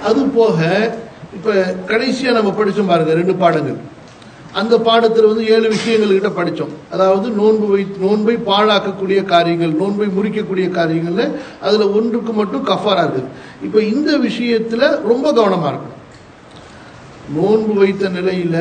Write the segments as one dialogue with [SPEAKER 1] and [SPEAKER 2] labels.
[SPEAKER 1] அது போக இப்ப கடைசியா நம்ம படிச்சோம் பாருங்க ரெண்டு பாடங்கள் அந்த பாடத்துல வந்து ஏழு விஷயங்கள் கிட்ட படிச்சோம் அதாவது நோன்பு வை நோன்பை பாழாக்கக்கூடிய காரியங்கள் நோன்பை முறிக்கக்கூடிய காரியங்கள்ல அதுல ஒன்றுக்கு மட்டும் கஃபாரா இருக்குது இப்ப இந்த விஷயத்துல ரொம்ப கவனமா இருக்கணும் நோன்பு வைத்த நிலையில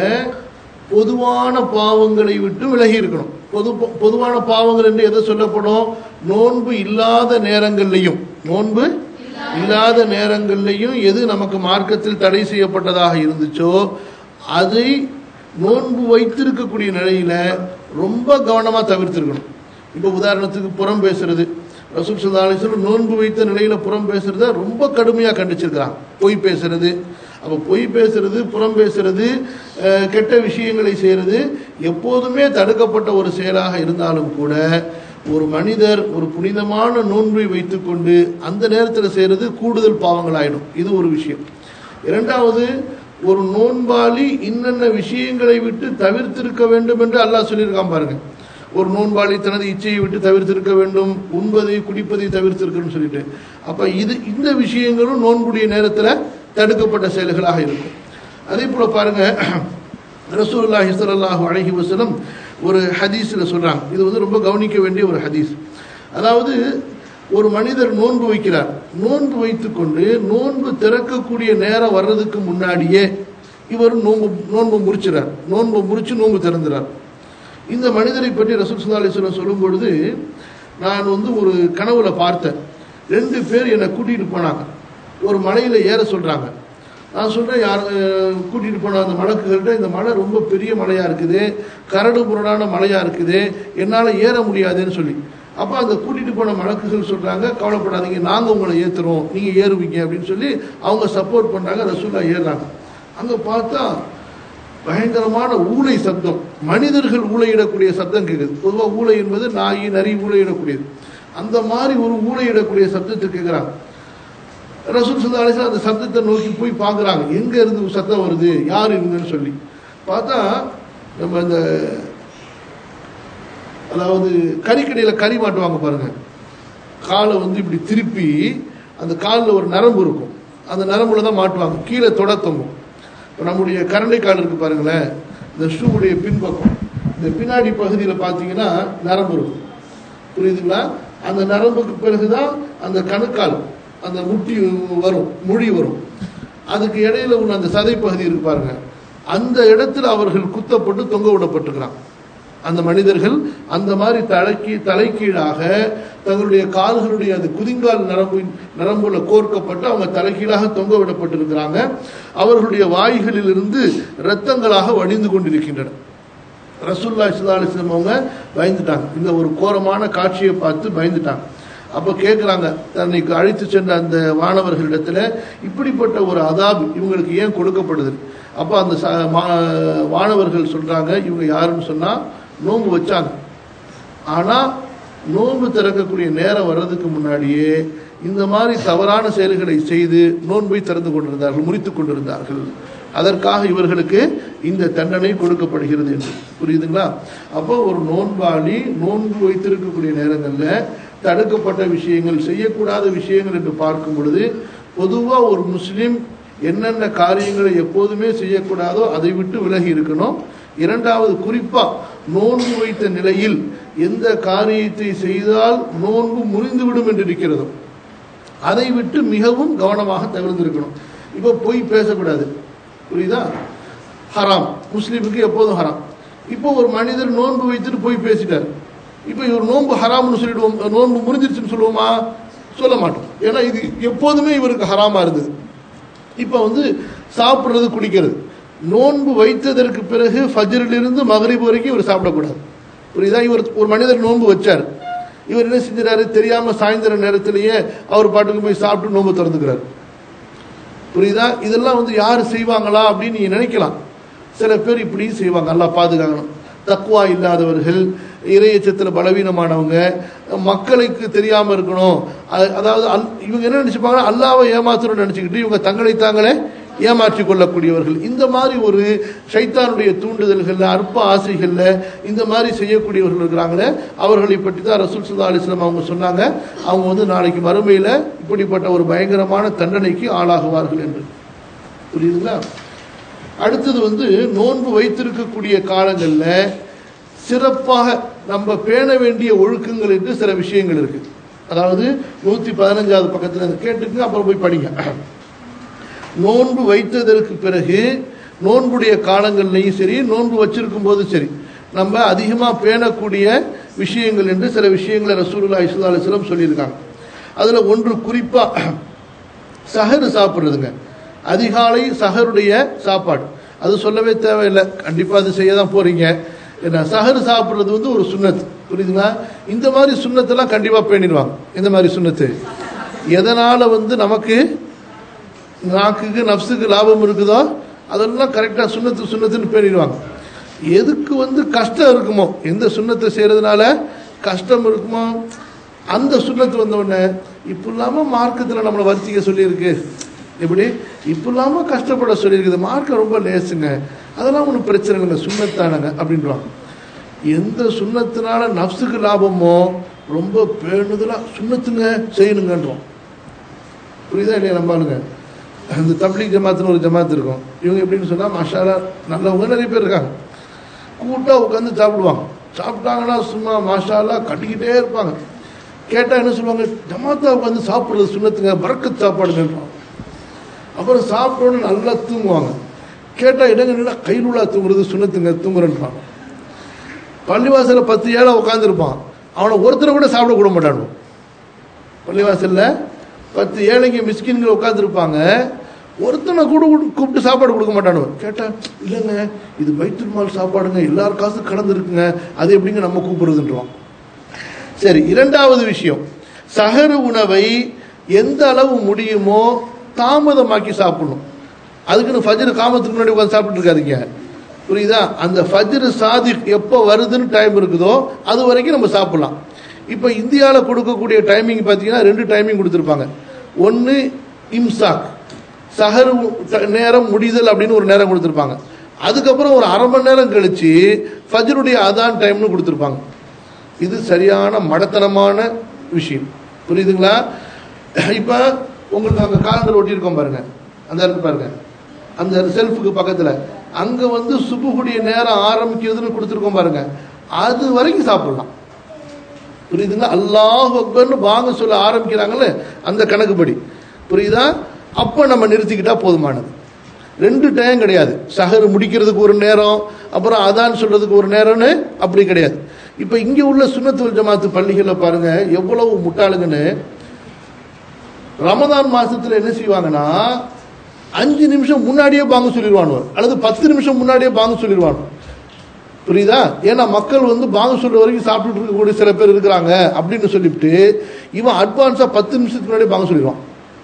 [SPEAKER 1] பொதுவான பாவங்களை விட்டு விலகி இருக்கணும் பொது பொதுவான பாவங்கள் என்று எதை சொல்லப்படும் நோன்பு இல்லாத நேரங்கள்லையும் நோன்பு இல்லாத நேரங்கள்லையும் எது நமக்கு மார்க்கத்தில் தடை செய்யப்பட்டதாக இருந்துச்சோ அதை நோன்பு வைத்திருக்கக்கூடிய நிலையில ரொம்ப கவனமா தவிர்த்திருக்கணும் இப்போ உதாரணத்துக்கு புறம் பேசுறது ரசூல் சல்லா அலிஸ்வலம் நோன்பு வைத்த நிலையில புறம் பேசுறத ரொம்ப கடுமையா கண்டிச்சிருக்கிறாங்க பொய் பேசுறது அப்ப பொய் பேசுறது புறம் பேசுறது அஹ், கெட்ட விஷயங்களை செய்யறது எப்போதுமே தடுக்கப்பட்ட ஒரு செயலாக இருந்தாலும் கூட ஒரு மனிதர் ஒரு புனிதமான நோன்பை வைத்துக்கொண்டு அந்த நேரத்தில் செய்யறது கூடுதல் பாவங்கள் ஆயிடும் இது ஒரு விஷயம் இரண்டாவது ஒரு நோன்பாளி இன்னென்ன விஷயங்களை விட்டு தவிர்த்திருக்க வேண்டும் என்று அல்லாஹ் சொல்லியிருக்கான் பாருங்க ஒரு நோன்பாளி தனது இச்சையை விட்டு தவிர்த்திருக்க வேண்டும் உண்பதை குடிப்பதை தவிர்த்திருக்கணும்னு சொல்லிட்டு அப்ப இது இந்த விஷயங்களும் நோன்புடைய நேரத்துல தடுக்கப்பட்ட செயல்களாக இருக்கும் அதே போல பாருங்க ரசூலுல்லாஹி ஸல்லல்லாஹு அலைஹி வஸல்லம் ஒரு ஹதீஸ்ல சொல்றாங்க இது வந்து ரொம்ப கவனிக்க வேண்டிய ஒரு ஹதீஸ் அதாவது ஒரு மனிதர் நோன்பு வைக்கிறார் நோன்பு வைத்துக்கொண்டு நோன்பு திறக்கக்கூடிய நேரம் வர்றதுக்கு முன்னாடியே இவர் நோன்பு நோன்பு முறிச்சிறார் நோன்பு முறிச்சு நோன்பு திறந்துறார் இந்த மனிதரை பற்றி ரசூல் சுல்லா அலிஸ்வலம் சொல்லும் பொழுது நான் வந்து ஒரு கனவுல பார்த்தேன் ரெண்டு பேர் என்னை கூட்டிட்டு போனாங்க ஒரு மலையில ஏற சொல்றாங்க நான் சொல்றேன் யார் அஹ், கூட்டிட்டு போன அந்த மலக்குகள்கிட்ட இந்த மலை ரொம்ப பெரிய மலையா இருக்குது கரடு முரடான மலையா இருக்குது என்னால ஏற முடியாதுன்னு சொல்லி அப்ப அந்த கூட்டிட்டு போன மலக்குகள் சொல்றாங்க கவலைப்படாதீங்க நாங்க உங்களை ஏத்துறோம் நீங்க ஏறுவீங்க அப்படின்னு சொல்லி அவங்க சப்போர்ட் பண்றாங்க ரசூல்லா ஏறுறாங்க அங்க பார்த்தா பயங்கரமான ஊளை சப்தம் மனிதர்கள் ஊளையிடக்கூடிய சப்தம் கேட்குது பொதுவாக ஊளை என்பது நாய் நரி ஊளையிடக்கூடியது அந்த மாதிரி ஒரு ஊளையிடக்கூடிய சப்தத்தை கேட்குறாங்க ரசூல் சுல்லா அலிஸ்லாம் அந்த சப்தத்தை நோக்கி போய் பார்க்குறாங்க எங்க இருந்து சத்தம் வருது யார் இருந்துன்னு சொல்லி பார்த்தா நம்ம இந்த அதாவது கறிக்கடையில் கறி மாட்டுவாங்க பாருங்க காலை வந்து இப்படி திருப்பி அந்த காலில் ஒரு நரம்பு இருக்கும் அந்த நரம்புல தான் மாட்டுவாங்க கீழே தொட தொங்கும் இப்போ நம்முடைய கரண்டை கால் இருக்கு பாருங்களேன் இந்த ஷூவுடைய பின்பக்கம் இந்த பின்னாடி பகுதியில் பார்த்தீங்கன்னா நரம்பு இருக்கும் புரியுதுங்களா அந்த நரம்புக்கு பிறகுதான் அந்த கணுக்கால் அந்த முட்டி வரும் மொழி வரும் அதுக்கு இடையில உள்ள அந்த சதை பகுதி இருக்கு பாருங்க அந்த இடத்துல அவர்கள் குத்தப்பட்டு தொங்க விடப்பட்டிருக்கிறாங்க அந்த மனிதர்கள் அந்த மாதிரி தலைக்கு தலைக்கீழாக தங்களுடைய கால்களுடைய அந்த குதிங்கால் நரம்பின் நரம்புல கோர்க்கப்பட்டு அவங்க தலைகீழாக தொங்க விடப்பட்டிருக்கிறாங்க அவர்களுடைய வாய்களிலிருந்து இரத்தங்களாக வடிந்து கொண்டிருக்கின்றன ரசூல்லா இஸ்லா அலிஸ்லாம் அவங்க பயந்துட்டாங்க இந்த ஒரு கோரமான காட்சியை பார்த்து பயந்துட்டாங்க அப்போ கேட்குறாங்க தன்னைக்கு அழைத்து சென்ற அந்த மாணவர்களிடத்துல இப்படிப்பட்ட ஒரு அதாப் இவங்களுக்கு ஏன் கொடுக்கப்படுது அப்போ அந்த ச- மா- மாணவர்கள் சொல்றாங்க இவங்க யாருன்னு சொன்னா நோன்பு வச்சாங்க ஆனா நோன்பு திறக்கக்கூடிய நேரம் வர்றதுக்கு முன்னாடியே இந்த மாதிரி தவறான செயல்களை செய்து நோன்பை திறந்து கொண்டிருந்தார்கள் முறித்துக் கொண்டிருந்தார்கள் அதற்காக இவர்களுக்கு இந்த தண்டனை கொடுக்கப்படுகிறது என்று புரியுதுங்களா அப்போ ஒரு நோன்பாளி நோன்பு வைத்திருக்கக்கூடிய நேரங்கள்ல தடுக்கப்பட்ட விஷயங்கள் செய்யக்கூடாத விஷயங்கள் என்று பார்க்கும் பொழுது பொதுவா ஒரு முஸ்லிம் என்னென்ன காரியங்களை எப்போதுமே செய்யக்கூடாதோ அதை விட்டு விலகி இருக்கணும் இரண்டாவது குறிப்பா நோன்பு வைத்த நிலையில் எந்த காரியத்தை செய்தால் நோன்பு முறிந்துவிடும் என்று இருக்கிறதோ அதை விட்டு மிகவும் கவனமாக தவிர்த்திருக்கணும் இப்போ பொய் பேசக்கூடாது புரியுதா ஹராம் முஸ்லீமுக்கு எப்போதும் ஹராம் இப்போ ஒரு மனிதர் நோன்பு வைத்துட்டு போய் பேசிட்டார் இப்போ இவர் நோன்பு ஹராம்னு சொல்லிடுவோம் நோன்பு முறிஞ்சிருச்சுன்னு சொல்லுவோமா சொல்ல மாட்டோம் ஏன்னா இது எப்போதுமே இவருக்கு ஹராமா இருந்தது இப்போ வந்து சாப்பிட்றது குடிக்கிறது நோன்பு வைத்ததற்கு பிறகு ஃபஜ்ரிலிருந்து மகரிப் வரைக்கும் இவர் சாப்பிடக்கூடாது புரியுதா இவர் ஒரு மனிதர் நோன்பு வச்சார் இவர் என்ன செஞ்சுறாரு தெரியாம சாயந்தர நேரத்திலேயே அவர் பாட்டுக்கு போய் சாப்பிட்டு நோன்பு திறந்துக்கிறார் புரியுதா இதெல்லாம் வந்து யார் செய்வாங்களா அப்படின்னு நீங்க நினைக்கலாம் சில பேர் இப்படியும் செய்வாங்க அல்லாஹ் பாதுகாக்கணும் தக்குவா இல்லாதவர்கள் இறையச்சத்தில் பலவீனமானவங்க மக்களுக்கு தெரியாம இருக்கணும் அ- அதாவது அல்- இவங்க என்ன நினைச்சுப்பாங்கன்னா அல்லாவை ஏமாத்தணும்னு நினைச்சுக்கிட்டு இவங்க தங்களை தாங்களே ஏமாற்றிக் கொள்ளக்கூடியவர்கள் இந்த மாதிரி ஒரு சைத்தானுடைய தூண்டுதல்கள்ல அற்ப ஆசைகள்ல இந்த மாதிரி செய்யக்கூடியவர்கள் இருக்கிறாங்களே அவர்களை பற்றி தான் ரசூல் சுல்லா அலிஸ்லாம் அவங்க சொன்னாங்க அவங்க வந்து நாளைக்கு மறுமையில இப்படிப்பட்ட ஒரு பயங்கரமான தண்டனைக்கு ஆளாகுவார்கள் என்று புரியுதுங்களா அடுத்தது வந்து நோன்பு வைத்திருக்கக்கூடிய காலங்கள்ல சிறப்பாக நம்ம பேண வேண்டிய ஒழுக்கங்கள் என்று சில விஷயங்கள் இருக்கு அதாவது நூத்தி பதினஞ்சாவது பக்கத்துல இருந்து கேட்டுக்குங்க அப்புறம் போய் படிங்க நோன்பு வைத்ததற்கு பிறகு நோன்புடைய காலங்கள்லையும் சரி நோன்பு வச்சிருக்கும் போதும் சரி நம்ம அதிகமாக பேணக்கூடிய விஷயங்கள் என்று சில விஷயங்களை ரசூலுல்லா இஸ்லா அலிஸ்லாம் சொல்லியிருக்காங்க அதில் ஒன்று குறிப்பாக சஹரு சாப்பிட்றதுங்க அதிகாலை சஹருடைய சாப்பாடு அது சொல்லவே தேவையில்லை கண்டிப்பாக அது செய்ய தான் போகிறீங்க என்ன சஹரு சாப்பிட்றது வந்து ஒரு சுண்ணத்து புரியுதுங்களா இந்த மாதிரி சுண்ணத்தெல்லாம் கண்டிப்பாக பேணிடுவாங்க இந்த மாதிரி சுண்ணத்து எதனால் வந்து நமக்கு நாக்குக்கு நப்சுக்கு லாபம் இருக்குதோ அதெல்லாம் கரெக்டாக சுண்ணத்து சுண்ணத்துன்னு பேணிடுவாங்க எதுக்கு வந்து கஷ்டம் இருக்குமோ எந்த சுண்ணத்தை செய்கிறதுனால கஷ்டம் இருக்குமோ அந்த சுண்ணத்து வந்த உடனே இப்போ இல்லாமல் மார்க்கத்தில் நம்மளை வர்த்திக்க சொல்லியிருக்கு எப்படி இப்போ இல்லாமல் கஷ்டப்பட சொல்லியிருக்குது மார்க்கம் ரொம்ப லேசுங்க அதெல்லாம் ஒன்றும் பிரச்சனை இல்லைங்க சுண்ணத்தானங்க அப்படின்றாங்க எந்த சுண்ணத்தினால நப்சுக்கு லாபமோ ரொம்ப பேணுதலாக சுண்ணத்துங்க செய்யணுங்கன்றோம் புரியுதா இல்லையா நம்பாளுங்க அந்த தப்லீக் ஜமாத்துன்னு ஒரு ஜமாத் இருக்கும் இவங்க எப்படின்னு சொன்னால் மஷாலா நல்லவங்க நிறைய பேர் இருக்காங்க கூட்டாக உட்காந்து சாப்பிடுவாங்க சாப்பிட்டாங்கன்னா சும்மா மஷாலா கட்டிக்கிட்டே இருப்பாங்க கேட்டால் என்ன சொல்லுவாங்க ஜமாத்தா உட்காந்து சாப்பிட்றது சுண்ணத்துங்க பறக்கத் சாப்பாடுங்கன்றாங்க அப்புறம் சாப்பிட்டோன்னு நல்லா தூங்குவாங்க கேட்டால் இடங்க நின்னா கைலூலா தூங்குறது சுண்ணத்துங்க தூங்குறன்றான் பள்ளிவாசலில் பத்து ஏழை உட்காந்துருப்பான் அவனை ஒருத்தரை கூட சாப்பிட கூட மாட்டானு பள்ளிவாசலில் பத்து ஏழைங்க மிஸ்கின்கள் உட்காந்துருப்பாங்க ஒருத்தனை கூட கூப்பிட்டு சாப்பாடு கொடுக்க மாட்டானு கேட்டா இல்லைங்க இது பைத்துல் மால் சாப்பாடுங்க எல்லார் காசு கடந்துருக்குங்க அது எப்படிங்க நம்ம கூப்பிடுறதுன்றோம் சரி இரண்டாவது விஷயம் சகரு உணவை எந்த அளவு முடியுமோ தாமதமாக்கி சாப்பிடணும் அதுக்குன்னு ஃபஜ்ரு காமத்துக்கு முன்னாடி உட்காந்து சாப்பிட்டு இருக்காதீங்க புரியுதா அந்த ஃபஜ்ரு சாதிக் எப்போ வருதுன்னு டைம் இருக்குதோ அது வரைக்கும் நம்ம சாப்பிடலாம் இப்போ இந்தியாவில் கொடுக்கக்கூடிய டைமிங் பார்த்தீங்கன்னா ரெண்டு டைமிங் கொடுத்துருப்பாங்க ஒன்று இம்சாக் சஹர் நேரம் முடிதல் அப்படின்னு ஒரு நேரம் கொடுத்துருப்பாங்க அதுக்கப்புறம் ஒரு அரை மணி நேரம் கழிச்சு ஃபஜ்ருடைய அதான் டைம்னு கொடுத்துருப்பாங்க இது சரியான மடத்தனமான விஷயம் புரியுதுங்களா இப்போ உங்களுக்கு அங்கே காலண்டர் ஒட்டியிருக்கோம் பாருங்க அந்த இருக்கு பாருங்க அந்த செல்ஃபுக்கு பக்கத்தில் அங்கே வந்து சுபுகுடைய நேரம் ஆரம்பிக்கிறதுன்னு கொடுத்துருக்கோம் பாருங்க அது வரைக்கும் சாப்பிடலாம் புரியுதுங்களா அல்லாஹ் அக்பர்னு வாங்க சொல்ல ஆரம்பிக்கிறாங்கல்ல அந்த கணக்குப்படி புரியுதா அப்போ நம்ம நிறுத்திக்கிட்டா போதுமானது ரெண்டு டைம் கிடையாது சஹர் முடிக்கிறதுக்கு ஒரு நேரம் அப்புறம் அதான் சொல்றதுக்கு ஒரு நேரம்னு அப்படி கிடையாது இப்போ இங்கே உள்ள சுண்ணத்துல் ஜமாத்து பள்ளிகளில் பாருங்க எவ்வளவு முட்டாளுங்கன்னு ரமதான் மாசத்துல என்ன செய்வாங்கன்னா அஞ்சு நிமிஷம் முன்னாடியே பாங்க சொல்லிடுவானு அல்லது பத்து நிமிஷம் முன்னாடியே பாங்க சொல்லிடுவானு புரியுதா ஏன்னா மக்கள் வந்து பாங்க சொல்ற வரைக்கும் சாப்பிட்டுட்டு இருக்கக்கூடிய சில பேர் இருக்கிறாங்க அப்படின்னு சொல்லிவிட்டு இவன் அட்வான்ஸா பத்து நிமிஷத்துக்கு முன்னாடி பாங்க சொல்லிடுவான்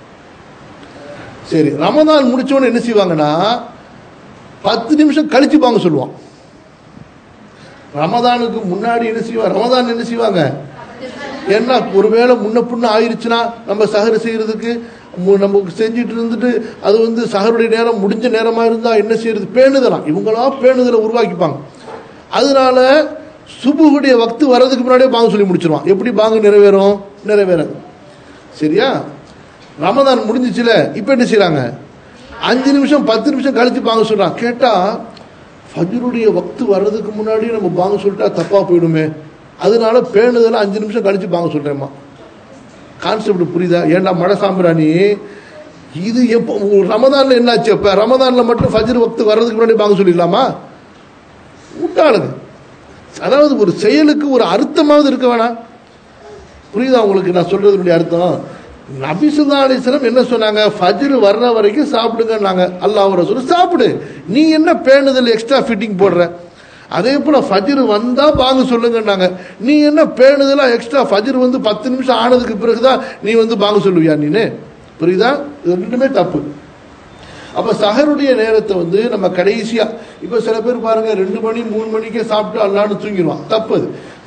[SPEAKER 1] சரி ரமதான் முடிச்சவொன்னு என்ன செய்வாங்கன்னா பத்து நிமிஷம் கழிச்சு பாங்க சொல்லுவான் ரமதானுக்கு முன்னாடி என்ன செய்வாங்க ரமதான் என்ன செய்வாங்க ஏன்னா ஒருவேளை முன்ன புண்ணு ஆயிருச்சுன்னா நம்ம சஹரு செய்யறதுக்கு மு- நம்ம செஞ்சுட்டு இருந்துட்டு அது வந்து சஹருடைய நேரம் முடிஞ்ச நேரமா இருந்தா என்ன செய்யறது பேணுதலாம் இவங்களா பேணுதலை உருவாக்கிப்பாங்க அதனால சுபுகுடைய வக்து வர்றதுக்கு முன்னாடியே பாங்க சொல்லி முடிச்சிருவான் எப்படி பாங்க நிறைவேறும் நிறைவேறாது சரியா ரமதான் முடிஞ்சிச்சுல இப்போ என்ன செய்றாங்க அஞ்சு நிமிஷம் பத்து நிமிஷம் கழிச்சு பாங்க சொல்றான் கேட்டா ஃபஜ்ருடைய வக்து வர்றதுக்கு முன்னாடி நம்ம பாங்க சொல்லிட்டா தப்பா போயிடுமே அதனால பேணுதல அஞ்சு நிமிஷம் கழிச்சு பாங்க சொல்றேம்மா கான்செப்ட் புரியுதா ஏன்டா மழை சாம்பிராணி இது எப்போ ரமதான்ல என்னாச்சு அப்ப ரமதான்ல மட்டும் ஃபஜ்ர் வக்து வர்றதுக்கு முன்னாடி பாங்க சொல்லிடலாமா விட்டாளுங்க அதாவது ஒரு செயலுக்கு ஒரு அர்த்தமாவது இருக்க வேணாம் புரியுதா உங்களுக்கு நான் சொல்றதுடைய அர்த்தம் நபிசுல்லா அலிஸ்லம் என்ன சொன்னாங்க ஃபஜ்ர் வர்ற வரைக்கும் சாப்பிடுங்கன்னாங்க அல்லாஹ் ரசூல் சாப்பிடு நீ என்ன பேணுதல் எக்ஸ்ட்ரா ஃபிட்டிங் போடுற அதே போல ஃபஜ்ர் வந்தா பாங்க சொல்லுங்கன்னாங்க நீ என்ன பேணுதலா எக்ஸ்ட்ரா ஃபஜ்ர் வந்து பத்து நிமிஷம் ஆனதுக்கு பிறகுதான் நீ வந்து பாங்க சொல்லுவியா நீனு புரியுதா இது ரெண்டுமே தப்பு அப்ப சஹருடைய நேரத்தை வந்து நம்ம கடைசியா இப்ப சில பேர் பாருங்க ரெண்டு மணி மூணு மணிக்கே சாப்பிட்டு அல்லான்னு தூங்கிடுவான் தப்பு அது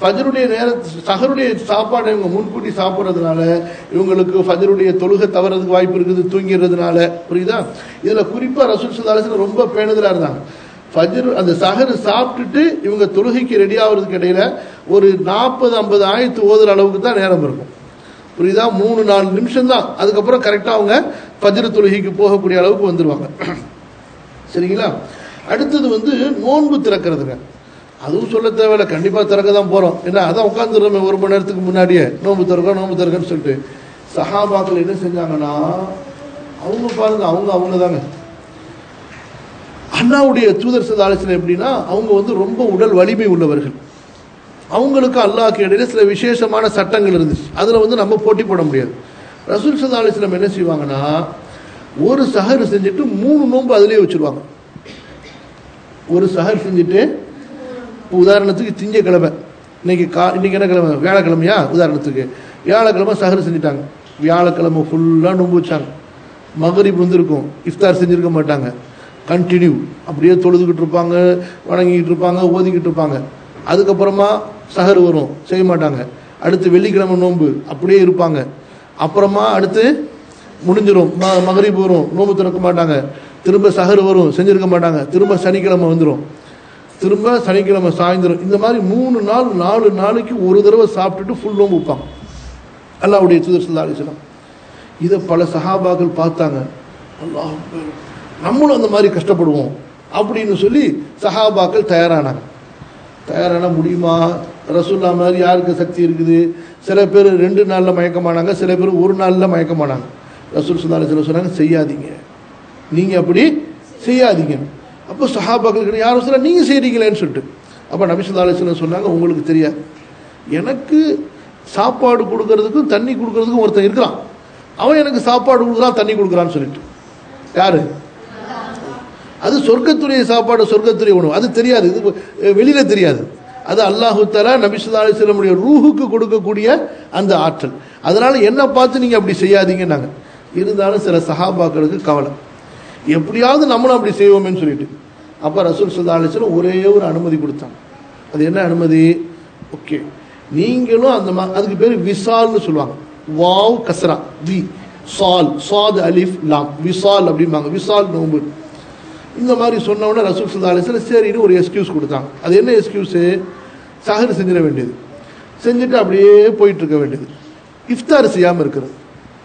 [SPEAKER 1] ஃபஜருடைய நேர சஹருடைய சாப்பாடை இவங்க முன்கூட்டி சாப்பிட்றதுனால இவங்களுக்கு ஃபஜருடைய தொழுகை தவறதுக்கு வாய்ப்பு இருக்குது தூங்கிடுறதுனால புரியுதா இதில் குறிப்பாக ரசூல் சுல்லாசன் ரொம்ப பேணுதலாக இருந்தாங்க ஃபஜர் அந்த சஹர் சாப்பிட்டுட்டு இவங்க தொழுகைக்கு ரெடி ஆகிறதுக்கு இடையில ஒரு நாற்பது ஐம்பது ஆயிரத்து ஓதுற அளவுக்கு தான் நேரம் இருக்கும் புரியுதா மூணு நாலு நிமிஷம் தான் அதுக்கப்புறம் கரெக்டாக அவங்க ஃபஜர் தொழுகைக்கு போகக்கூடிய அளவுக்கு வந்துடுவாங்க சரிங்களா அடுத்தது வந்து நோன்பு திறக்கிறதுங்க அதுவும் சொல்ல தேவையில்ல கண்டிப்பாக திறக்க தான் போகிறோம் ஏன்னா அதான் உட்காந்துடுறோமே ஒரு மணி நேரத்துக்கு முன்னாடியே நோன்பு திறக்க நோன்பு திறக்கன்னு சொல்லிட்டு சஹாபாக்கள் என்ன செஞ்சாங்கன்னா அவங்க பாருங்க அவங்க அவங்க தாங்க அண்ணாவுடைய தூதர் சத ஆலோசனை எப்படின்னா அவங்க வந்து ரொம்ப உடல் வலிமை உள்ளவர்கள் அவங்களுக்கு அல்லாஹ்க்கு இடையில சில விசேஷமான சட்டங்கள் இருந்துச்சு அதில் வந்து நம்ம போட்டி போட முடியாது ரசூல் சதா அலிஸ்லாம் என்ன செய்வாங்கன்னா ஒரு சஹர் செஞ்சுட்டு மூணு நோன்பு அதிலே வச்சிருவாங்க ஒரு சஹர் செஞ்சுட்டு இப்போ உதாரணத்துக்கு திங்கக்கிழமை இன்னைக்கு கா இன்னைக்கு என்ன கிழமை வியாழக்கிழமையா உதாரணத்துக்கு வியாழக்கிழமை சஹர் செஞ்சுட்டாங்க வியாழக்கிழமை ஃபுல்லாக நோன்பு வச்சாங்க மகரிப் வந்திருக்கும் இஃப்தார் செஞ்சிருக்க மாட்டாங்க கண்டினியூ அப்படியே தொழுதுகிட்டு இருப்பாங்க வணங்கிக்கிட்டு இருப்பாங்க ஓதிக்கிட்டு இருப்பாங்க அதுக்கப்புறமா சஹர் வரும் செய்ய மாட்டாங்க அடுத்து வெள்ளிக்கிழமை நோன்பு அப்படியே இருப்பாங்க அப்புறமா அடுத்து முடிஞ்சிடும் ம மகரிப் வரும் நோன்பு திறக்க மாட்டாங்க திரும்ப சஹர் வரும் செஞ்சிருக்க மாட்டாங்க திரும்ப சனிக்கிழமை வந்துடும் திரும்ப சனிக்கிழமை சாயந்தரம் இந்த மாதிரி மூணு நாள் நாலு நாளைக்கு ஒரு தடவை சாப்பிட்டுட்டு ஃபுல் நோன்பு வைப்பாங்க அல்லாவுடைய தூதர் சல்லா அலிஸ்லாம் இதை பல சஹாபாக்கள் பார்த்தாங்க அல்லாஹ் அக்பர். நம்மளும் அந்த மாதிரி கஷ்டப்படுவோம் அப்படின்னு சொல்லி சஹாபாக்கள் தயாரானாங்க தயாரான முடியுமா ரசூல்லா மாதிரி யாருக்கு சக்தி இருக்குது சில பேர் ரெண்டு நாளில் மயக்கமானாங்க சில பேர் ஒரு நாளில் மயக்கமானாங்க ரசூல் சுல்லா சில சொன்னாங்க செய்யாதீங்க நீங்கள் அப்படி செய்யாதீங்க அப்போ சஹாபாக்கள் கிட்ட யாரும் சொல்ல நீங்கள் செய்கிறீங்களேன்னு சொல்லிட்டு அப்போ நபி சொல்லா அலிஸ்லாம் சொன்னாங்க உங்களுக்கு தெரியாது எனக்கு சாப்பாடு கொடுக்கறதுக்கும் தண்ணி கொடுக்கறதுக்கும் ஒருத்தன் இருக்கிறான் அவன் எனக்கு சாப்பாடு கொடுக்குறான் தண்ணி கொடுக்குறான்னு சொல்லிட்டு யாரு அது சொர்க்கத்துடைய சாப்பாடு சொர்க்கத்துடைய உணவு அது தெரியாது இது அஹ், வெளியில தெரியாது அது அல்லாஹு தலா நபிசுல்லா அலிஸ்லமுடைய ரூஹுக்கு கொடுக்கக்கூடிய அந்த ஆற்றல் அதனால என்ன பார்த்து நீங்க அப்படி செய்யாதீங்கன்னாங்க இருந்தாலும் சில சஹாபாக்களுக்கு கவலை எப்படியாவது நம்மளும் அப்படி செய்வோமேன்னு சொல்லிட்டு அப்ப ரசூல் சுல்லா அலிஸ்லம் ஒரே ஒரு அனுமதி கொடுத்தாங்க அது என்ன அனுமதி ஓகே நீங்களும் அந்த மா- அதுக்கு பேர் விசால்னு சொல்லுவாங்க வாவ் கஸ்ரா வி சால் சாத் அலிஃப் லாம் விசால் அப்படிம்பாங்க விசால் நோம்பு இந்த மாதிரி சொன்ன உடனே ரசூல் சல்லா அலிஸ்லாம் சரின்னு ஒரு எக்ஸ்கியூஸ் கொடுத்தாங்க அது என்ன எக்ஸ்கியூஸு சஹர் செஞ்சிட வேண்டியது செஞ்சுட்டு அப்படியே போயிட்டு இருக்க வேண்டியது இஃப்தார் செய்யாமல் இருக்கிறது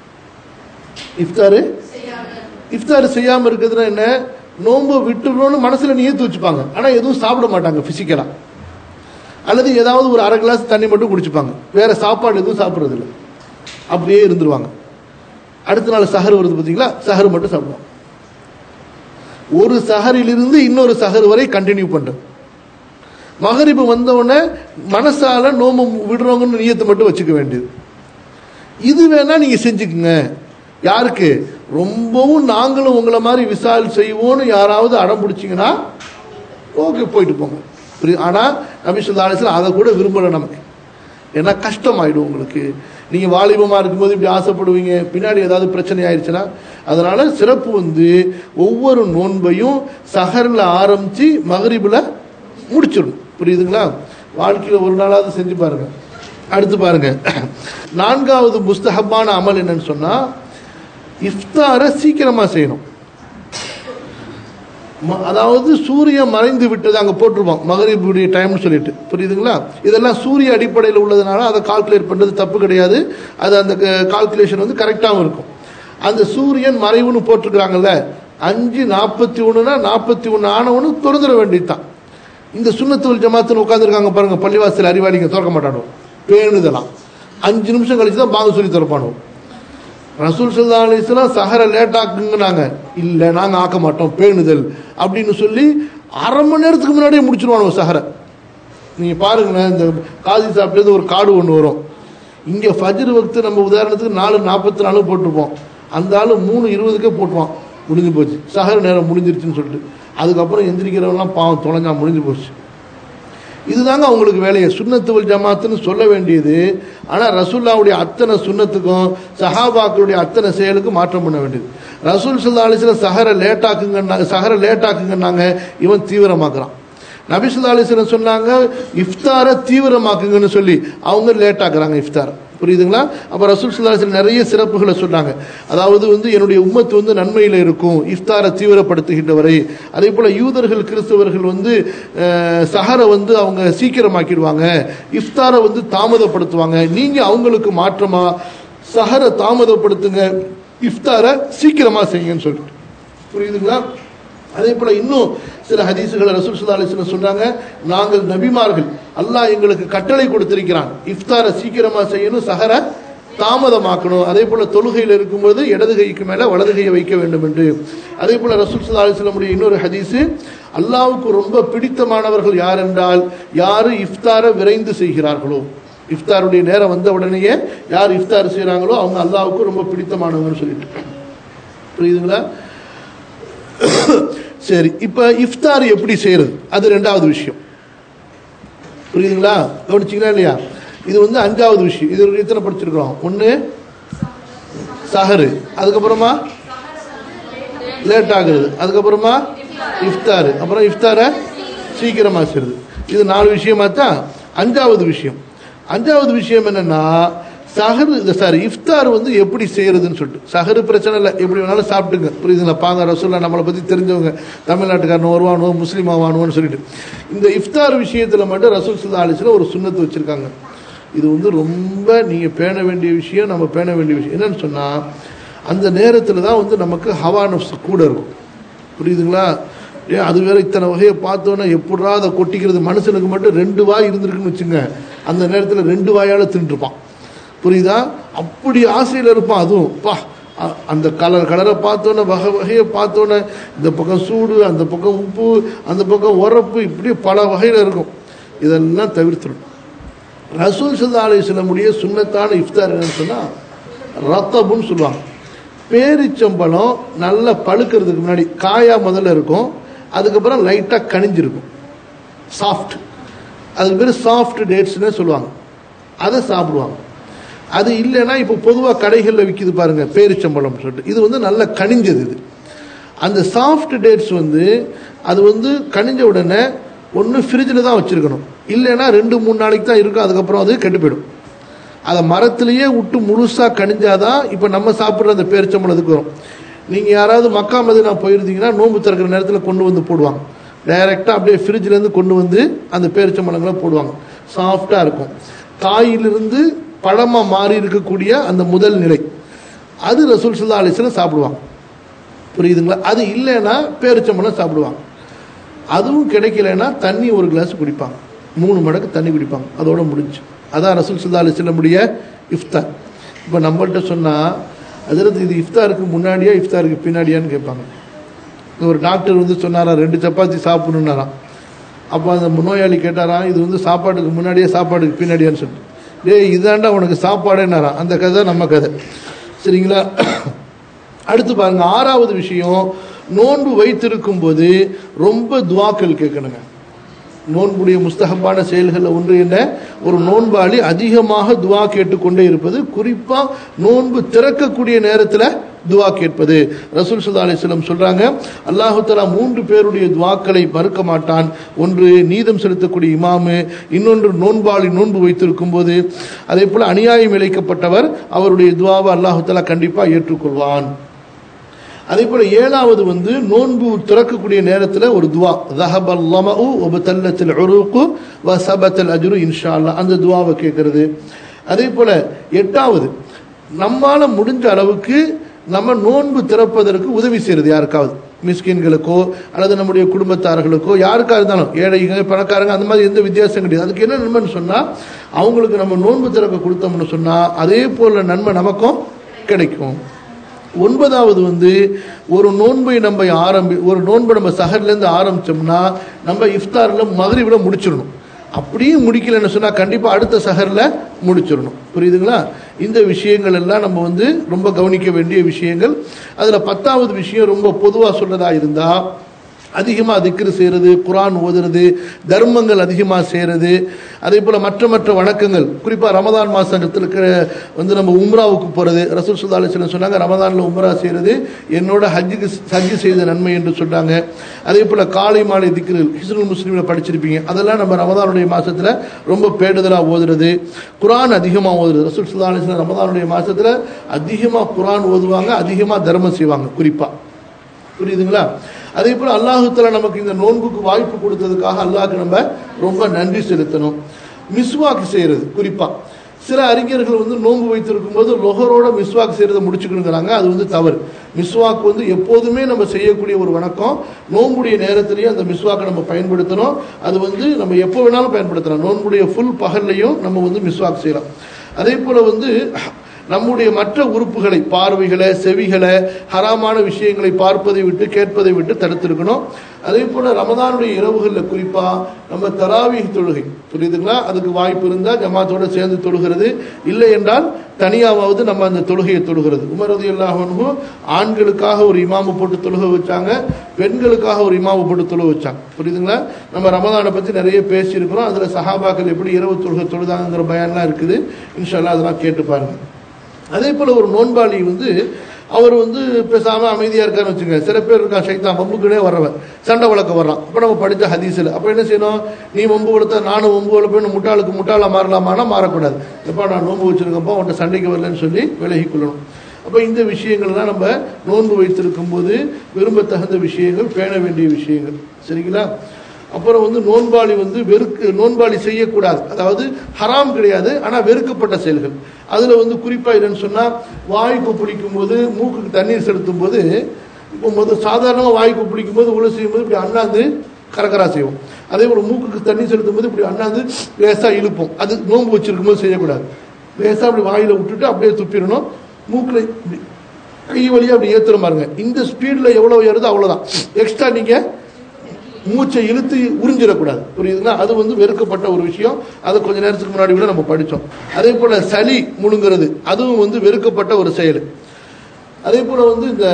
[SPEAKER 1] இஃப்தாரு இஃப்தார் செய்யாமல் இருக்கிறதுனா என்ன நோன்பு விட்டுறோன்னு மனசில் நியத்து வச்சுப்பாங்க ஆனால் எதுவும் சாப்பிட மாட்டாங்க ஃபிசிக்கலாக அல்லது ஏதாவது ஒரு அரை கிளாஸ் தண்ணி மட்டும் குடிச்சுப்பாங்க வேற சாப்பாடு எதுவும் சாப்பிட்றது இல்லை அப்படியே இருந்துருவாங்க அடுத்த நாள் சஹர் வருது பார்த்தீங்களா சஹர் மட்டும் சாப்பிடுவாங்க ஒரு சஹரிலிருந்து இன்னொரு சஹர் வரை கண்டினியூ பண்றது மகரிப்பு வந்த உடனே மனசால நோம்பு விடுறவங்கன்னு நியத்தை மட்டும் வச்சுக்க வேண்டியது இது வேணா நீங்க செஞ்சுக்குங்க யாருக்கு ரொம்பவும் நாங்களும் உங்களை மாதிரி விசால் செய்வோன்னு யாராவது அடம் பிடிச்சிங்கன்னா ஓகே போயிட்டு போங்க புரியுது ஆனால் நபி சொல்லா அலிஸ்லாம் அதை கூட விரும்பலை நமக்கு ஏன்னா கஷ்டமாயிடும் உங்களுக்கு நீங்கள் வாலிபமாக இருக்கும்போது இப்படி ஆசைப்படுவீங்க பின்னாடி ஏதாவது பிரச்சனை ஆயிடுச்சுன்னா அதனால சிறப்பு வந்து ஒவ்வொரு நோன்பையும் சஹரில் ஆரம்பித்து மகரிபில் முடிச்சிடணும் புரியுதுங்களா வாழ்க்கையில் ஒரு நாளாவது செஞ்சு பாருங்க அடுத்து பாருங்க நான்காவது முஸ்தஹப்பான அமல் என்னன்னு சொன்னால் இஃப்தாரை சீக்கிரமாக செய்யணும் ம- அதாவது சூரியன் மறைந்து விட்டது அங்கே போட்டிருப்போம் மகரிபுடைய டைம்னு சொல்லிட்டு புரியுதுங்களா இதெல்லாம் சூரிய அடிப்படையில் உள்ளதுனால அதை கால்குலேட் பண்ணுறது தப்பு கிடையாது அது அந்த கால்குலேஷன் வந்து கரெக்டாகவும் இருக்கும் அந்த சூரியன் மறைவுன்னு போட்டிருக்கிறாங்கல்ல அஞ்சு நாற்பத்தி ஒன்றுனா நாற்பத்தி ஒன்று ஆனவனு திறந்துட வேண்டியதுதான் இந்த சுண்ணத்துவல் ஜமாத்துன்னு உட்காந்துருக்காங்க பாருங்க பள்ளிவாசல் அறிவாளிங்க திறக்க மாட்டானோ பேணுதலாம் அஞ்சு நிமிஷம் கழிச்சு தான் பாங்க சொல்லி திறப்பானோ ரசூல் சல்லா அலிஸ்லாம் சஹரை லேட் ஆக்குங்கனாங்க இல்லை நாங்கள் ஆக்க மாட்டோம் பேணுதல் அப்படின்னு சொல்லி அரை மணி நேரத்துக்கு முன்னாடியே முடிச்சிருவானோ சஹரை நீங்கள் பாருங்களேன் இந்த காதி சாப்பிட்டது ஒரு கார்டு ஒன்று வரும் இங்கே ஃபஜ்ர் வக்து நம்ம உதாரணத்துக்கு நாலு நாற்பத்தி நாலு போட்டிருப்போம் அந்த ஆள் மூணு இருபதுக்கே போட்டுருவான் முடிஞ்சு போச்சு சஹர் நேரம் முடிஞ்சிருச்சுன்னு சொல்லிட்டு அதுக்கப்புறம் எந்திரிக்கிறவங்களாம் பாவம் தொலைஞ்சா முடிஞ்சு போச்சு இதுதாங்க அவங்களுக்கு வேலையை சுன்னத்துவல் ஜமாத்துன்னு சொல்ல வேண்டியது ஆனால் ரசூல்லாவுடைய அத்தனை சுன்னத்துக்கும் சஹாபாக்களுடைய அத்தனை செயலுக்கும் மாற்றம் பண்ண வேண்டியது ரசூல் சல்லா அலிஸ்ல சஹரை லேட்டாக்குங்கன்னாங்க சஹரை லேட்டாக்குங்கன்னாங்க இவன் தீவிரமாக்குறான் நபிசுல்லா அலிஸ்லாம் சொன்னாங்க இஃப்தாரை தீவிரமாக்குங்கன்னு சொல்லி அவங்க லேட் ஆக்குறாங்க இஃப்தார் புரியுதுங்களா அப்போ ரசூல் சுல்லாஸ்லம் நிறைய சிறப்புகளை சொன்னாங்க அதாவது வந்து என்னுடைய உம்மத்து வந்து நன்மையில் இருக்கும் இஃப்தாரை தீவிரப்படுத்துகின்ற வரை அதே போல் யூதர்கள் கிறிஸ்தவர்கள் வந்து அஹ், சஹரை வந்து அவங்க சீக்கிரமாக்கிடுவாங்க இஃப்தாரை வந்து தாமதப்படுத்துவாங்க நீங்கள் அவங்களுக்கு மாற்றமா சஹரை தாமதப்படுத்துங்க இஃப்தாரை சீக்கிரமா செய்யுங்கன்னு சொல்லிட்டு புரியுதுங்களா அதே போல இன்னும் சில ஹதீசுகளை ரசூல் சுல்லா அலிஸ்லாம் சொல்றாங்க நாங்கள் நபிமார்கள் அல்லாஹ் எங்களுக்கு கட்டளை கொடுத்திருக்கிறான் இஃப்தாரை சீக்கிரமா செய்யணும் சஹர தாமதமாக்கணும் அதே போல தொழுகையில் இருக்கும்போது இடது கைக்கு மேல வலது கையை வைக்க வேண்டும் என்று அதே போல ரசூல் சுல்லா அலிஸ்லமுடைய இன்னொரு ஹதீஸு அல்லாவுக்கு ரொம்ப பிடித்தமானவர்கள் யார் என்றால் யாரு இஃப்தாரை விரைந்து செய்கிறார்களோ இஃப்தாருடைய நேரம் வந்த உடனேயே யார் இஃப்தார் செய்கிறாங்களோ அவங்க அல்லாவுக்கு ரொம்ப பிடித்தமானவங்கன்னு சொல்லிட்டு புரியுதுங்களா சரி இப்ப இஃப்தார் எப்படி செய்யறது அது ரெண்டாவது விஷயம் புரியுதுங்களா கவனிச்சிங்களா இல்லையா இது வந்து அஞ்சாவது விஷயம் இது ஒரு எத்தனை படிச்சிருக்கிறோம் ஒன்று சஹரு அதுக்கப்புறமா லேட் ஆகுறது அதுக்கப்புறமா இஃப்தார் அப்புறம் இஃப்தாரை சீக்கிரமா செய்யுது இது நாலு விஷயமா தான் அஞ்சாவது விஷயம் அஞ்சாவது விஷயம் என்னன்னா சஹர் சாரி இஃப்தார் வந்து எப்படி செய்யறதுன்னு சொல்லிட்டு சஹரு பிரச்சனை இல்லை எப்படி வேணாலும் சாப்பிட்டுங்க புரியுதுங்களா பாங்க ரசூல்லா நம்மளை பத்தி தெரிஞ்சவங்க தமிழ்நாட்டுக்காரன் வருவானோ முஸ்லீம் ஆவானுவோன்னு சொல்லிட்டு இந்த இஃப்தார் விஷயத்துல மட்டும் ரசூல் சுல்லா அலிஸ்ல ஒரு சுண்ணத்து வச்சிருக்காங்க இது வந்து ரொம்ப நீங்க பேண வேண்டிய விஷயம் நம்ம பேண வேண்டிய விஷயம் என்னன்னு சொன்னா அந்த நேரத்துல தான் வந்து நமக்கு ஹவா நஃப்ஸ் கூட இருக்கும் புரியுதுங்களா ஏன் அது வேற இத்தனை வகையை பார்த்தோன்னா எப்படா அதை கொட்டிக்கிறது மனுஷனுக்கு மட்டும் ரெண்டு வாய் இருந்திருக்குன்னு வச்சுங்க அந்த நேரத்தில் ரெண்டு வாயால தின்றுப்பான் புரியுதா அப்படி ஆசையில் இருப்பான் அதுவும் பா அ- அந்த கலர் கலரை பார்த்தோன்னே வகை வகையை பார்த்தோன்னே இந்த பக்கம் சூடு அந்த பக்கம் உப்பு அந்த பக்கம் உரப்பு இப்படி பல வகையில் இருக்கும் இதெல்லாம் தவிர்த்துடும் ரசூல் சல்லா அலிஸ்லமுடைய சுண்ணத்தான இஃப்தார் என்னன்னு சொன்னால் ரத்தபுன்னு சொல்லுவாங்க பேரிச்சம்பழம் நல்லா பழுக்கிறதுக்கு முன்னாடி காயா முதல்ல இருக்கும் அதுக்கப்புறம் லைட்டாக கனிஞ்சிருக்கும் சாஃப்ட் அதுக்கு பேர் சாஃப்ட் டேட்ஸ்னே சொல்லுவாங்க அதை சாப்பிடுவாங்க அது இல்லைன்னா இப்போ பொதுவாக கடைகளில் விற்கிது பாருங்க பேரிச்சம்பழம் சொல்லிட்டு இது வந்து நல்லா கனிஞ்சது இது அந்த சாஃப்ட் டேட்ஸ் வந்து அது வந்து கனிஞ்ச உடனே ஒன்று ஃப்ரிட்ஜில் தான் வச்சுருக்கணும் இல்லைன்னா ரெண்டு மூணு நாளைக்கு தான் இருக்கும் அதுக்கப்புறம் அது கெட்டு போயிடும் அதை மரத்திலேயே விட்டு முழுசாக கனிஞ்சாதான் இப்போ நம்ம சாப்பிட்ற அந்த பேரிச்சம்பழத்துக்கு வரும் நீங்கள் யாராவது மக்கா மதினா போயிருந்தீங்கன்னா நோன்பு திறக்கிற நேரத்தில் கொண்டு வந்து போடுவாங்க டைரெக்டாக அப்படியே ஃப்ரிட்ஜ்லேருந்து கொண்டு வந்து அந்த பேரிச்சம்பழங்களை போடுவாங்க சாஃப்டாக இருக்கும் காயிலிருந்து பழமாக மாறி இருக்கக்கூடிய அந்த முதல் நிலை அது ரசூல் சுல்லா அலிஸ்லாம் சாப்பிடுவாங்க புரியுதுங்களா அது இல்லைன்னா பேரிச்சம்பழம் சாப்பிடுவாங்க அதுவும் கிடைக்கலன்னா தண்ணி ஒரு கிளாஸ் குடிப்பாங்க மூணு மடங்கு தண்ணி குடிப்பாங்க அதோட முடிஞ்சு அதான் ரசூல் சுல்லா அலிஸ்லமுடைய இஃப்தார் இப்போ நம்மள்ட்ட சொன்னால் அதில் இது இஃப்தாருக்கு முன்னாடியா இஃப்தாருக்கு பின்னாடியான்னு கேட்பாங்க ஒரு டாக்டர் வந்து சொன்னாரா ரெண்டு சப்பாத்தி சாப்பிடணுன்னாராம் அப்போ அந்த நோயாளி கேட்டாராம் இது வந்து சாப்பாட்டுக்கு முன்னாடியே சாப்பாட்டுக்கு பின்னாடியான்னு சொல்லிட்டு டேய் இதாண்டா உனக்கு சாப்பாடுன்னாராம் அந்த கதை நம்ம கதை சரிங்களா அடுத்து பாருங்க ஆறாவது விஷயம் நோன்பு வைத்திருக்கும் போது ரொம்ப துவாக்கள் கேட்கணுங்க நோன்புடைய முஸ்தகப்பான செயல்களில் ஒன்று என்ன ஒரு நோன்பாளி அதிகமாக துவா கேட்டுக்கொண்டே இருப்பது குறிப்பா நோன்பு திறக்கக்கூடிய நேரத்தில் துவா கேட்பது ரசூல் சுல்லா அலிஸ்லம் சொல்றாங்க அல்லாஹு தலா மூன்று பேருடைய துவாக்களை மறுக்க மாட்டான் ஒன்று நீதம் செலுத்தக்கூடிய இமாமு இன்னொன்று நோன்பாளி நோன்பு வைத்திருக்கும் போது அதே போல அநியாயம் இழைக்கப்பட்டவர் அவருடைய துவாவை அல்லாஹு தலா கண்டிப்பாக ஏற்றுக்கொள்வான் அதே போல ஏழாவது வந்து நோன்பு திறக்கக்கூடிய நேரத்தில் ஒரு துவா தஹபல் லமஉ வபதல்லத்தில் உருகு வ சபத்தல் அஜ்ரு இன்ஷா அல்லாஹ் அந்த துவாவை கேட்கறது அதே போல எட்டாவது நம்மால முடிஞ்ச அளவுக்கு நம்ம நோன்பு திறப்பதற்கு உதவி செய்யறது யாருக்காவது மிஸ்கின்களுக்கோ அல்லது நம்முடைய குடும்பத்தார்களுக்கோ யாருக்கா இருந்தாலும் ஏழைங்க பணக்காரங்க அந்த மாதிரி எந்த வித்தியாசம் கிடையாது அதுக்கு என்ன நன்மைன்னு சொன்னா அவங்களுக்கு நம்ம நோன்பு திறக்க கொடுத்தோம்னு சொன்னா அதே போல நன்மை நமக்கும் கிடைக்கும் ஒன்பதாவது வந்து ஒரு நோன்பை நம்ம ஆரம்பி ஒரு நோன்பை நம்ம சஹர்லேருந்து ஆரம்பிச்சோம்னா நம்ம இஃப்தாரில் மகரிவிட முடிச்சிடணும் அப்படியும் முடிக்கலைன்னு சொன்னால் கண்டிப்பாக அடுத்த சஹரில் முடிச்சிடணும் புரியுதுங்களா இந்த விஷயங்கள் எல்லாம் நம்ம வந்து ரொம்ப கவனிக்க வேண்டிய விஷயங்கள் அதில் பத்தாவது விஷயம் ரொம்ப பொதுவாக சொல்லதா இருந்தால் அதிகமாக திக்ரு செய்கிறது குரான் ஓதுறது தர்மங்கள் அதிகமாக செய்கிறது அதே போல் மற்ற மற்ற வணக்கங்கள் குறிப்பாக ரமதான் மாதத்தில் இருக்கிற வந்து நம்ம உம்ராவுக்கு போகிறது ரசூல் சுல்லா அலிஸ்லம் சொன்னாங்க ரமதானில் உம்ரா செய்கிறது என்னோட ஹஜ்ஜுக்கு ஹஜ்ஜு செய்த நன்மை என்று சொன்னாங்க அதே போல் காலை மாலை திக்ரு ஹிஸ்னுல் முஸ்லீமில் படிச்சிருப்பீங்க அதெல்லாம் நம்ம ரமதானுடைய மாதத்தில் ரொம்ப பேடுதலாக ஓதுறது குரான் அதிகமாக ஓதுறது ரசூல் சுல்லா அலிஸ்லாம் ரமதானுடைய மாதத்தில் அதிகமாக குரான் ஓதுவாங்க அதிகமாக தர்மம் செய்வாங்க குறிப்பாக புரியுதுங்களா அதே போல் அல்லாஹுத்தலா நமக்கு இந்த நோன்புக்கு வாய்ப்பு கொடுத்ததுக்காக அல்லாஹ்க்கு நம்ம ரொம்ப நன்றி செலுத்தணும் மிஸ்வாக் செய்கிறது குறிப்பாக சில அறிஞர்கள் வந்து நோன்பு வைத்திருக்கும் போது லொஹரோட மிஸ்வாக் செய்கிறத முடிச்சுக்கணுங்கிறாங்க அது வந்து தவறு மிஸ்வாக் வந்து எப்போதுமே நம்ம செய்யக்கூடிய ஒரு வணக்கம் நோன்புடைய நேரத்திலேயே அந்த மிஸ்வாக்கை நம்ம பயன்படுத்தணும் அது வந்து நம்ம எப்போ வேணாலும் பயன்படுத்தலாம் நோன்புடைய ஃபுல் பகல்லையும் நம்ம வந்து மிஸ்வாக் செய்யலாம் அதே போல் வந்து நம்முடைய மற்ற உறுப்புகளை பார்வைகளை செவிகளை ஹராமான விஷயங்களை பார்ப்பதை விட்டு கேட்பதை விட்டு தடுத்திருக்கணும் அதே போல ரமதானுடைய இரவுகளில் குறிப்பா நம்ம தராவி தொழுகை புரியுதுங்களா அதுக்கு வாய்ப்பு இருந்தால் ஜமாத்தோட சேர்ந்து தொழுகிறது இல்லை என்றால் தனியாவது நம்ம அந்த தொழுகையை தொழுகிறது உமரது எல்லாவனும் ஆண்களுக்காக ஒரு இமாமு போட்டு தொழுக வச்சாங்க பெண்களுக்காக ஒரு இமாமு போட்டு தொழுக வச்சாங்க புரியுதுங்களா நம்ம ரமதானை பற்றி நிறைய பேசியிருக்கிறோம் அதில் சஹாபாக்கள் எப்படி இரவு தொழுகை தொழுதாங்கிற பயன்லாம் இருக்குது இன்ஷால்லா அதெல்லாம் கேட்டு பாருங்க அதே போல் ஒரு நோன்பாளி வந்து அவர் வந்து பேசாமல் அமைதியாக இருக்காருன்னு வச்சுங்க சில பேர் இருக்கான் சைத்தான் வம்புக்குனே வர்றவன் சண்டை வளர்க்க வர்றான் அப்போ நம்ம படித்த ஹதீஸில் அப்போ என்ன செய்யணும் நீ வம்பு வளர்த்த நானும் வம்பு வளர்ப்பேன் முட்டாளுக்கு முட்டாளாக மாறலாமானா மாறக்கூடாது எப்போ நான் நோன்பு வச்சுருக்கப்போ அவன்கிட்ட சண்டைக்கு வரலன்னு சொல்லி விலகிக் கொள்ளணும் அப்போ இந்த விஷயங்கள்லாம் நம்ம நோன்பு வைத்திருக்கும் போது விரும்பத்தகுந்த விஷயங்கள் பேண வேண்டிய விஷயங்கள் சரிங்களா அப்புறம் வந்து நோன்பாளி வந்து வெறுக்கு நோன்பாளி செய்யக்கூடாது அதாவது ஹராம் கிடையாது ஆனால் வெறுக்கப்பட்ட செயல்கள் அதில் வந்து குறிப்பாக என்னன்னு சொன்னால் வாய்க்கு பிடிக்கும் போது மூக்குக்கு தண்ணீர் செலுத்தும் போது இப்போ முதல் சாதாரணமாக வாய்க்கு பிடிக்கும் போது உள்ள செய்யும் போது இப்படி அண்ணாந்து கரகரா செய்வோம் அதே போல் மூக்குக்கு தண்ணி செலுத்தும் போது இப்படி அண்ணாந்து லேசாக இழுப்போம் அது நோன்பு வச்சிருக்கும் போது செய்யக்கூடாது லேசாக அப்படி வாயில் விட்டுட்டு அப்படியே துப்பிடணும் மூக்கில் இப்படி கை வழியாக அப்படி ஏற்றுற பாருங்க இந்த ஸ்பீடில் எவ்வளோ ஏறுதோ அவ்வளோதான் எக்ஸ்ட்ரா நீங்கள் மூச்சை இழுத்து உறிஞ்சிடக்கூடாது புரியுதுங்களா அது வந்து வெறுக்கப்பட்ட ஒரு விஷயம் அது கொஞ்ச நேரத்துக்கு முன்னாடி கூட நம்ம படித்தோம் அதே போல சளி முழுங்கிறது அதுவும் வந்து வெறுக்கப்பட்ட ஒரு செயல் அதே போல வந்து இந்த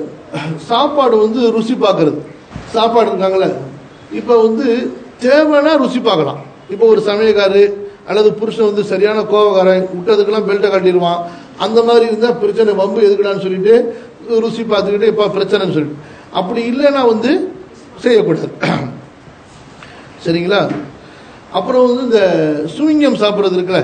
[SPEAKER 1] சாப்பாடு வந்து ருசி பார்க்கறது சாப்பாடு இருக்காங்களே இப்போ வந்து தேவைன்னா ருசி பார்க்கலாம் இப்போ ஒரு சமயக்காரு அல்லது புருஷன் வந்து சரியான கோவக்காரன் விட்டதுக்கெல்லாம் பெல்ட்டை காட்டிடுவான் அந்த மாதிரி இருந்தால் பிரச்சனை வம்பு எதுக்குடான்னு சொல்லிட்டு ருசி பார்த்துக்கிட்டு இப்போ பிரச்சனைன்னு சொல்லிட்டு அப்படி இல்லைன்னா வந்து செய்யக்கூடாது சரிங்களா அப்புறம் வந்து இந்த சுவிங்கம் சாப்பிட்றது இருக்குல்ல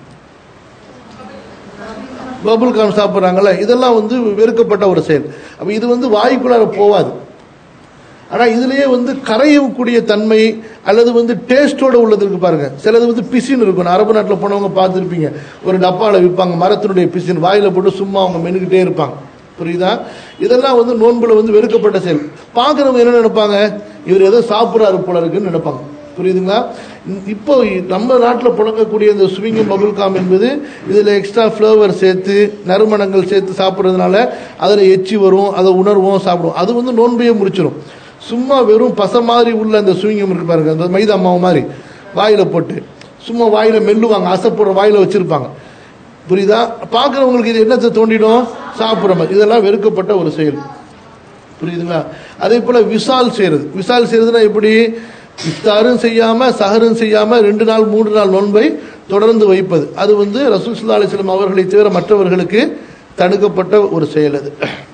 [SPEAKER 1] பபுள் காம் சாப்பிட்றாங்கல்ல இதெல்லாம் வந்து வெறுக்கப்பட்ட ஒரு செயல் அப்போ இது வந்து வாய்க்குள்ளார போகாது ஆனால் இதுலேயே வந்து கரையக்கூடிய தன்மை அல்லது வந்து டேஸ்டோட உள்ளது இருக்கு பாருங்க சிலது வந்து பிசின் இருக்கும் அரபு நாட்டில் போனவங்க பார்த்துருப்பீங்க ஒரு டப்பாவில் விற்பாங்க மரத்தினுடைய பிசின் வாயில் போட்டு சும்மா அவங்க மென்னுக்கிட்டே இருப்பாங்க புரியுதா இதெல்லாம் வந்து நோன்புல வந்து வெறுக்கப்பட்ட செயல் பார்க்குறவங்க என்ன நினைப்பாங்க இவர் ஏதோ சாப்பிட்றாரு போல இருக்குன்னு நினைப்பாங்க புரியுதுங்களா இப்போ நம்ம நாட்டில் புழங்கக்கூடிய இந்த ஸ்விங்கம் பபுள் காம் என்பது இதில் எக்ஸ்ட்ரா ஃப்ளேவர் சேர்த்து நறுமணங்கள் சேர்த்து சாப்பிட்றதுனால அதில் எச்சி வரும் அதை உணர்வோம் சாப்பிடுவோம் அது வந்து நோன்பையே முடிச்சிடும் சும்மா வெறும் பசை மாதிரி உள்ள அந்த சுவிங்கம் இருக்கு பாருங்க அந்த மைதா மாவு மாதிரி வாயில் போட்டு சும்மா வாயில் மெல்லுவாங்க அசைப்படுற வாயில் வச்சுருப்பாங்க புரியுதா பார்க்குறவங்களுக்கு இது என்னத்தை தோண்டிடும் சாப்பிட்ற மாதிரி இதெல்லாம் வெறுக்கப்பட்ட ஒரு செயல் புரியுதுங்களா அதே போல் விசால் செய்கிறது விசால் செய்கிறதுனா எப்படி இஃப்தாரும் செய்யாமல் சஹரும் செய்யாமல் ரெண்டு நாள் மூன்று நாள் நோன்பை தொடர்ந்து வைப்பது அது வந்து ரசூல் சுல்லா அலிஸ்லாம் அவர்களை தவிர மற்றவர்களுக்கு தடுக்கப்பட்ட ஒரு செயல் அது